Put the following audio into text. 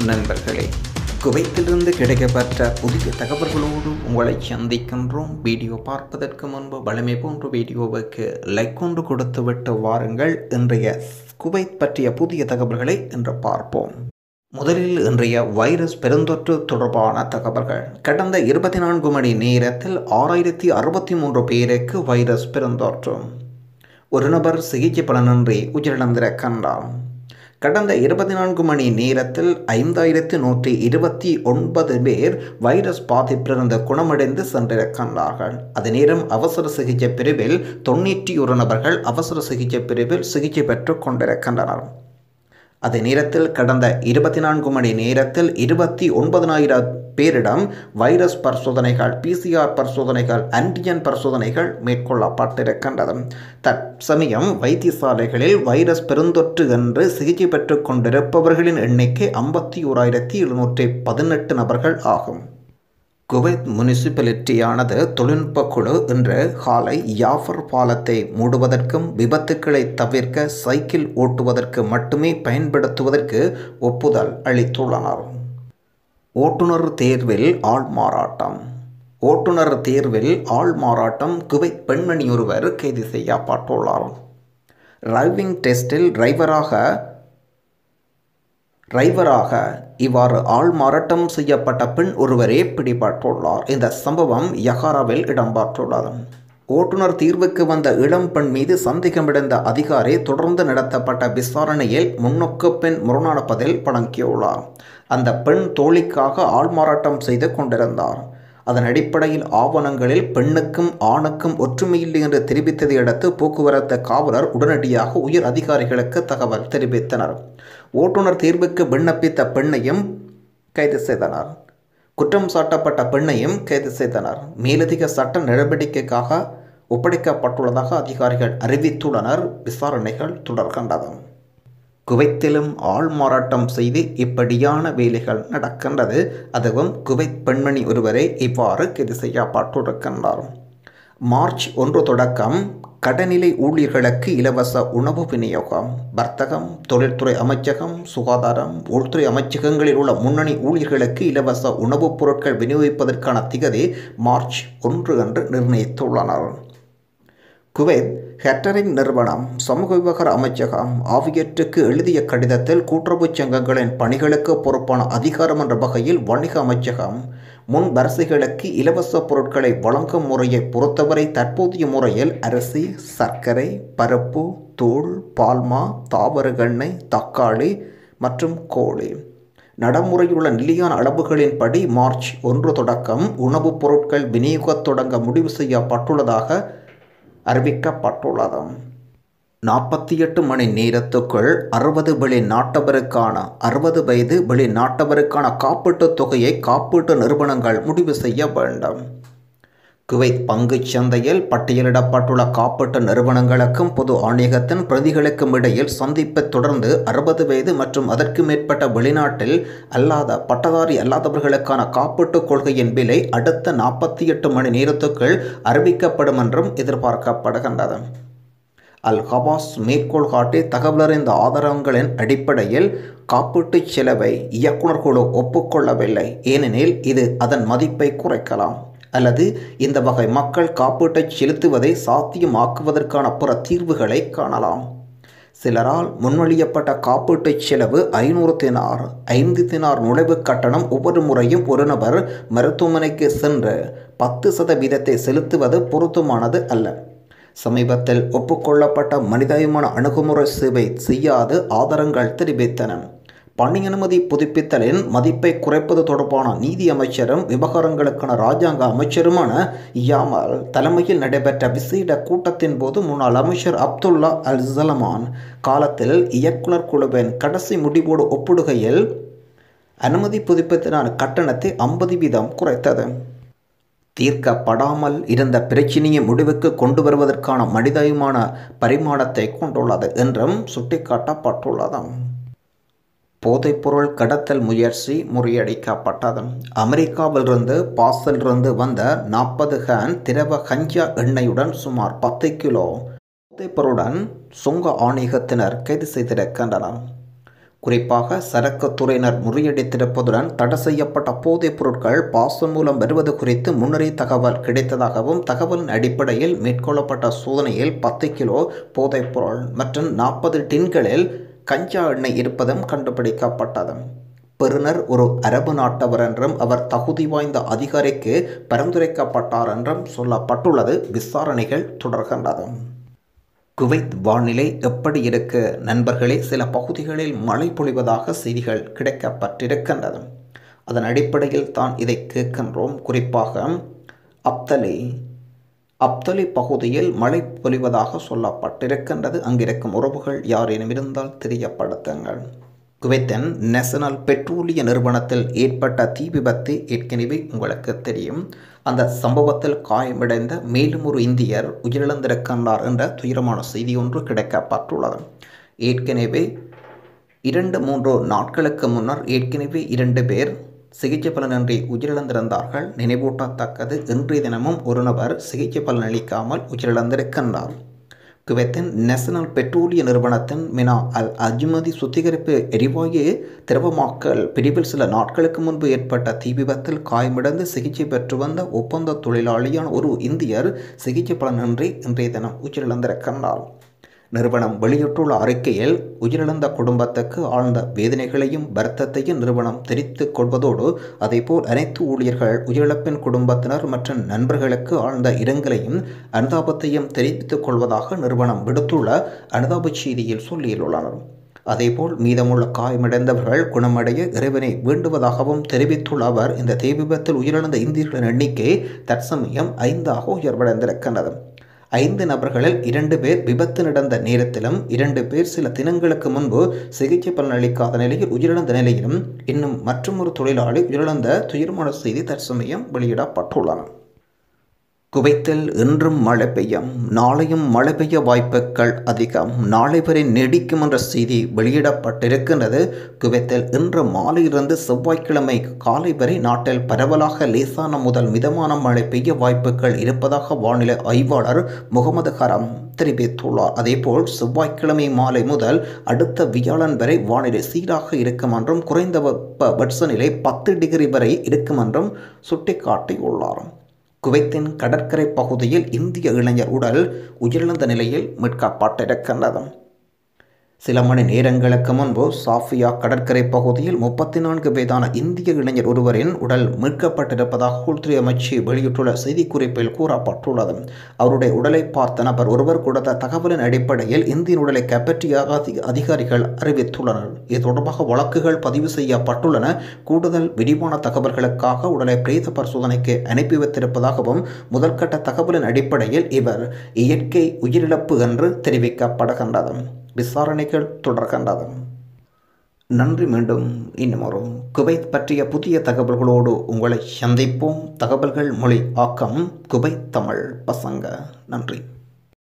நண்பர்களே குவைத்திலிருந்து கிடைக்கப்பெற்ற புதிய தகவல்களோடு உங்களை சந்திக்கின்றோம் வீடியோ பார்ப்பதற்கு முன்பு வலிமை போன்ற வீடியோவுக்கு லைக் கொண்டு கொடுத்துவிட்டு வாருங்கள் இன்றைய குவைத் பற்றிய புதிய தகவல்களை இன்று பார்ப்போம் முதலில் இன்றைய வைரஸ் பெருந்தொற்று தொடர்பான தகவல்கள் கடந்த இருபத்தி நான்கு மணி நேரத்தில் ஆறாயிரத்தி அறுபத்தி மூன்று பேருக்கு வைரஸ் பெருந்தொற்று ஒரு நபர் சிகிச்சை பலனின்றி உயிரிழந்திருக்கின்றார் கடந்த இருபத்தி நான்கு மணி நேரத்தில் ஐந்தாயிரத்து நூற்றி இருபத்தி ஒன்பது பேர் வைரஸ் பாதிப்பிலிருந்து குணமடைந்து சென்றிருக்கின்றார்கள் அதே நேரம் அவசர சிகிச்சை பிரிவில் தொண்ணூற்றி ஒரு நபர்கள் அவசர சிகிச்சை பிரிவில் சிகிச்சை பெற்றுக் கொண்டிருக்கின்றனர் அதே நேரத்தில் கடந்த இருபத்தி நான்கு மணி நேரத்தில் இருபத்தி ஒன்பதனாயிரம் பேரிடம் வைரஸ் பரிசோதனைகள் பிசிஆர் பரிசோதனைகள் ஆன்டிஜன் பரிசோதனைகள் மேற்கொள்ளப்பட்டிருக்கின்றது தற்சமயம் வைத்தியசாலைகளில் வைரஸ் பெருந்தொற்று என்று சிகிச்சை பெற்றுக் கொண்டிருப்பவர்களின் எண்ணிக்கை ஐம்பத்தி ஓராயிரத்தி எழுநூற்றி பதினெட்டு நபர்கள் ஆகும் குவைத் முனிசிபாலிட்டியானது தொழில்நுட்ப குழு இன்று காலை யாஃபர் பாலத்தை மூடுவதற்கும் விபத்துக்களை தவிர்க்க சைக்கிள் ஓட்டுவதற்கு மட்டுமே பயன்படுத்துவதற்கு ஒப்புதல் அளித்துள்ளனர் ஓட்டுநர் தேர்வில் ஆள் மாறாட்டம் ஓட்டுநர் தேர்வில் ஆள் மாறாட்டம் குவைத் பெண்மணி ஒருவர் கைது செய்யப்பட்டுள்ளார் டிரைவிங் டெஸ்டில் டிரைவராக டிரைவராக இவ்வாறு ஆள் மாறாட்டம் செய்யப்பட்ட பெண் ஒருவரே பிடிபட்டுள்ளார் இந்த சம்பவம் யகாராவில் இடம்பெற்றுள்ளது ஓட்டுநர் தீர்வுக்கு வந்த இளம் பெண் மீது சந்தேகமிழந்த அதிகாரி தொடர்ந்து நடத்தப்பட்ட விசாரணையில் முன்னுக்கு பெண் முரணான பதில் வழங்கியுள்ளார் அந்த பெண் தோழிக்காக ஆள்மாறாட்டம் செய்து கொண்டிருந்தார் அதன் அடிப்படையில் ஆவணங்களில் பெண்ணுக்கும் ஆணுக்கும் ஒற்றுமையில்லை என்று தெரிவித்ததை அடுத்து போக்குவரத்து காவலர் உடனடியாக உயர் அதிகாரிகளுக்கு தகவல் தெரிவித்தனர் ஓட்டுநர் தேர்வுக்கு விண்ணப்பித்த பெண்ணையும் கைது செய்தனர் குற்றம் சாட்டப்பட்ட பெண்ணையும் கைது செய்தனர் மேலதிக சட்ட நடவடிக்கைக்காக ஒப்படைக்கப்பட்டுள்ளதாக அதிகாரிகள் அறிவித்துள்ளனர் விசாரணைகள் தொடர்கின்றது குவைத்திலும் ஆள் மாறாட்டம் செய்து இப்படியான வேலைகள் நடக்கின்றது அதுவும் குவைத் பெண்மணி ஒருவரை இவ்வாறு கைது செய்யப்பட்டிருக்கின்றார் மார்ச் ஒன்று தொடக்கம் கடநிலை ஊழியர்களுக்கு இலவச உணவு விநியோகம் வர்த்தகம் தொழில்துறை அமைச்சகம் சுகாதாரம் உள்துறை அமைச்சகங்களில் உள்ள முன்னணி ஊழியர்களுக்கு இலவச உணவுப் பொருட்கள் விநியோகிப்பதற்கான திகதி மார்ச் ஒன்று என்று நிர்ணயித்துள்ளனர் குவைத் ஹெட்டரிங் நிறுவனம் சமூக விவகார அமைச்சகம் ஆகியவற்றுக்கு எழுதிய கடிதத்தில் கூட்டுறவுச் சங்கங்களின் பணிகளுக்கு பொறுப்பான அதிகாரம் என்ற வகையில் வணிக அமைச்சகம் முன் வரிசைகளுக்கு இலவச பொருட்களை வழங்கும் முறையை பொறுத்தவரை தற்போதைய முறையில் அரிசி சர்க்கரை பருப்பு தூள் பால்மா தாவரகெண்ணெய் தக்காளி மற்றும் கோழி நடைமுறையுள்ள நிலையான அளவுகளின்படி மார்ச் ஒன்று தொடக்கம் உணவுப் பொருட்கள் விநியோகத் தொடங்க முடிவு செய்யப்பட்டுள்ளதாக அறிவிக்கப்பட்டுள்ளது நாற்பத்தி எட்டு மணி நேரத்துக்குள் அறுபது வெளிநாட்டவருக்கான அறுபது வயது வெளிநாட்டவருக்கான காப்பீட்டுத் தொகையை காப்பீட்டு நிறுவனங்கள் முடிவு செய்ய வேண்டும் குவைத் பங்குச் சந்தையில் பட்டியலிடப்பட்டுள்ள காப்பீட்டு நிறுவனங்களுக்கும் பொது ஆணையகத்தின் பிரதிகளுக்கும் இடையில் சந்திப்பை தொடர்ந்து அறுபது வயது மற்றும் அதற்கு மேற்பட்ட வெளிநாட்டில் அல்லாத பட்டதாரி அல்லாதவர்களுக்கான காப்பீட்டுக் கொள்கையின் விலை அடுத்த நாற்பத்தி எட்டு மணி நேரத்துக்குள் அறிவிக்கப்படும் என்றும் எதிர்பார்க்கப்படுகின்றது அல் ஹவாஸ் மேற்கோள் காட்டி தகவலறிந்த ஆதாரங்களின் அடிப்படையில் காப்பீட்டுச் செலவை இயக்குனர் குழு ஒப்புக்கொள்ளவில்லை ஏனெனில் இது அதன் மதிப்பை குறைக்கலாம் அல்லது இந்த வகை மக்கள் காப்பீட்டை செலுத்துவதை சாத்தியமாக்குவதற்கான பிற தீர்வுகளை காணலாம் சிலரால் முன்மொழியப்பட்ட காப்பீட்டு செலவு ஐநூறு தினார் ஐந்து தினார் நுழைவு கட்டணம் ஒவ்வொரு முறையும் ஒரு நபர் மருத்துவமனைக்கு சென்று பத்து சதவீதத்தை செலுத்துவது பொருத்தமானது அல்ல சமீபத்தில் ஒப்புக்கொள்ளப்பட்ட மனிதாயமான அணுகுமுறை சேவை செய்யாது ஆதாரங்கள் தெரிவித்தன பணி அனுமதி புதுப்பித்தலின் மதிப்பை குறைப்பது தொடர்பான நீதி அமைச்சரும் விவகாரங்களுக்கான ராஜாங்க அமைச்சருமான யாமல் தலைமையில் நடைபெற்ற விசேட கூட்டத்தின் போது முன்னாள் அமைச்சர் அப்துல்லா அல் ஜலமான் காலத்தில் இயக்குனர் குழுவின் கடைசி முடிவோடு ஒப்பிடுகையில் அனுமதி புதுப்பித்தலான கட்டணத்தை ஐம்பது வீதம் குறைத்தது தீர்க்கப்படாமல் இருந்த பிரச்சினையை முடிவுக்கு கொண்டு வருவதற்கான மனிதாயமான பரிமாணத்தை கொண்டுள்ளது என்றும் சுட்டிக்காட்டப்பட்டுள்ளது போதைப்பொருள் கடத்தல் முயற்சி முறியடிக்கப்பட்டது அமெரிக்காவிலிருந்து பாசலிருந்து வந்த நாற்பது ஹேன் திரவ கஞ்சா எண்ணெயுடன் சுமார் பத்து கிலோ போதைப்பொருளுடன் சுங்க ஆணையகத்தினர் கைது செய்திருக்கின்றனர் குறிப்பாக சரக்கு துறையினர் முறியடித்திருப்பதுடன் தடை செய்யப்பட்ட போதைப் பொருட்கள் பாசம் மூலம் வருவது குறித்து முன்னரே தகவல் கிடைத்ததாகவும் தகவலின் அடிப்படையில் மேற்கொள்ளப்பட்ட சோதனையில் பத்து கிலோ போதைப் பொருள் மற்றும் நாற்பது டின்களில் கஞ்சா எண்ணெய் இருப்பதும் கண்டுபிடிக்கப்பட்டது பெறுநர் ஒரு அரபு நாட்டவர் என்றும் அவர் தகுதி வாய்ந்த அதிகாரிக்கு பரிந்துரைக்கப்பட்டார் என்றும் சொல்லப்பட்டுள்ளது விசாரணைகள் தொடர்கின்றது குவைத் வானிலை எப்படி இருக்கு நண்பர்களே சில பகுதிகளில் மழை பொழிவதாக செய்திகள் கிடைக்கப்பட்டிருக்கின்றது அதன் அடிப்படையில் தான் இதை கேட்கின்றோம் குறிப்பாக அப்தலி அப்தலி பகுதியில் மழை பொழிவதாக சொல்லப்பட்டிருக்கின்றது அங்கிருக்கும் உறவுகள் யாரேனும் இருந்தால் தெரியப்படுத்துங்கள் குவைத்தின் நேஷனல் பெட்ரோலிய நிறுவனத்தில் ஏற்பட்ட தீ விபத்து ஏற்கனவே உங்களுக்கு தெரியும் அந்த சம்பவத்தில் காயமடைந்த மேலும் ஒரு இந்தியர் உயிரிழந்திருக்கின்றார் என்ற துயரமான செய்தி ஒன்று கிடைக்கப்பட்டுள்ளது ஏற்கனவே இரண்டு மூன்று நாட்களுக்கு முன்னர் ஏற்கனவே இரண்டு பேர் சிகிச்சை பலனின்றி உயிரிழந்திருந்தார்கள் நினைவூட்டத்தக்கது இன்றைய தினமும் ஒரு நபர் சிகிச்சை பலனளிக்காமல் உயிரிழந்திருக்கின்றார் குவைத்தின் நேஷனல் பெட்ரோலிய நிறுவனத்தின் மினா அல் அஜ்மதி சுத்திகரிப்பு எரிவாயு திரவமாக்கல் பிரிவில் சில நாட்களுக்கு முன்பு ஏற்பட்ட தீ விபத்தில் காயமடைந்து சிகிச்சை பெற்று வந்த ஒப்பந்த தொழிலாளியான ஒரு இந்தியர் சிகிச்சை பலனின்றி இன்றைய தினம் உயிரிழந்திருக்கின்றார் நிறுவனம் வெளியிட்டுள்ள அறிக்கையில் உயிரிழந்த குடும்பத்துக்கு ஆழ்ந்த வேதனைகளையும் வருத்தத்தையும் நிறுவனம் தெரிவித்துக் கொள்வதோடு அதேபோல் அனைத்து ஊழியர்கள் உயிரிழப்பின் குடும்பத்தினர் மற்றும் நண்பர்களுக்கு ஆழ்ந்த இரங்கலையும் அனுதாபத்தையும் தெரிவித்துக் கொள்வதாக நிறுவனம் விடுத்துள்ள அனுதாப செய்தியில் சொல்லியுள்ளனர் அதேபோல் மீதமுள்ள காயமடைந்தவர்கள் குணமடைய இறைவனை வேண்டுவதாகவும் தெரிவித்துள்ள அவர் இந்த தீ விபத்தில் உயிரிழந்த இந்தியர்களின் எண்ணிக்கை தற்சமயம் ஐந்தாக உயர்வடைந்திருக்கின்றது ஐந்து நபர்களில் இரண்டு பேர் விபத்து நடந்த நேரத்திலும் இரண்டு பேர் சில தினங்களுக்கு முன்பு சிகிச்சை பலனளிக்காத நிலையில் உயிரிழந்த நிலையிலும் இன்னும் மற்றொரு தொழிலாளி உயிரிழந்த துயரமான செய்தி தற்சமயம் வெளியிடப்பட்டுள்ளன குவைத்தில் இன்றும் மழை பெய்யும் நாளையும் மழை பெய்ய வாய்ப்புகள் அதிகம் நாளை வரை நீடிக்கும் என்ற செய்தி வெளியிடப்பட்டிருக்கின்றது குவைத்தில் இன்று மாலையிலிருந்து செவ்வாய்க்கிழமை காலை வரை நாட்டில் பரவலாக லேசான முதல் மிதமான மழை பெய்ய வாய்ப்புகள் இருப்பதாக வானிலை ஆய்வாளர் முகமது ஹரம் தெரிவித்துள்ளார் அதேபோல் செவ்வாய்க்கிழமை மாலை முதல் அடுத்த வியாழன் வரை வானிலை சீராக இருக்கும் என்றும் குறைந்த வெப்ப வெட்சநிலை பத்து டிகிரி வரை இருக்கும் என்றும் சுட்டிக்காட்டியுள்ளார் குவைத்தின் கடற்கரை பகுதியில் இந்திய இளைஞர் உடல் உயிரிழந்த நிலையில் மீட்கப்பட்டிருக்கின்றது சில மணி நேரங்களுக்கு முன்பு சாஃபியா கடற்கரை பகுதியில் முப்பத்தி நான்கு வயதான இந்திய இளைஞர் ஒருவரின் உடல் மீட்கப்பட்டிருப்பதாக உள்துறை அமைச்சு வெளியிட்டுள்ள செய்திக்குறிப்பில் கூறப்பட்டுள்ளது அவருடைய உடலை பார்த்த நபர் ஒருவர் கொடுத்த தகவலின் அடிப்படையில் இந்திய உடலை கைப்பற்றிய அதி- அதிகாரிகள் அறிவித்துள்ளனர் இது தொடர்பாக வழக்குகள் பதிவு செய்யப்பட்டுள்ளன கூடுதல் விரிவான தகவல்களுக்காக உடலை பிரேத பரிசோதனைக்கு அனுப்பி வைத்திருப்பதாகவும் முதற்கட்ட தகவலின் அடிப்படையில் இவர் இயற்கை உயிரிழப்பு என்று தெரிவிக்கப்படுகின்றது விசாரணைகள் தொடர்கின்றது நன்றி மீண்டும் இன்னும் ஒரு குவைத் பற்றிய புதிய தகவல்களோடு உங்களை சந்திப்போம் தகவல்கள் மொழி ஆக்கம் குவைத் தமிழ் பசங்க நன்றி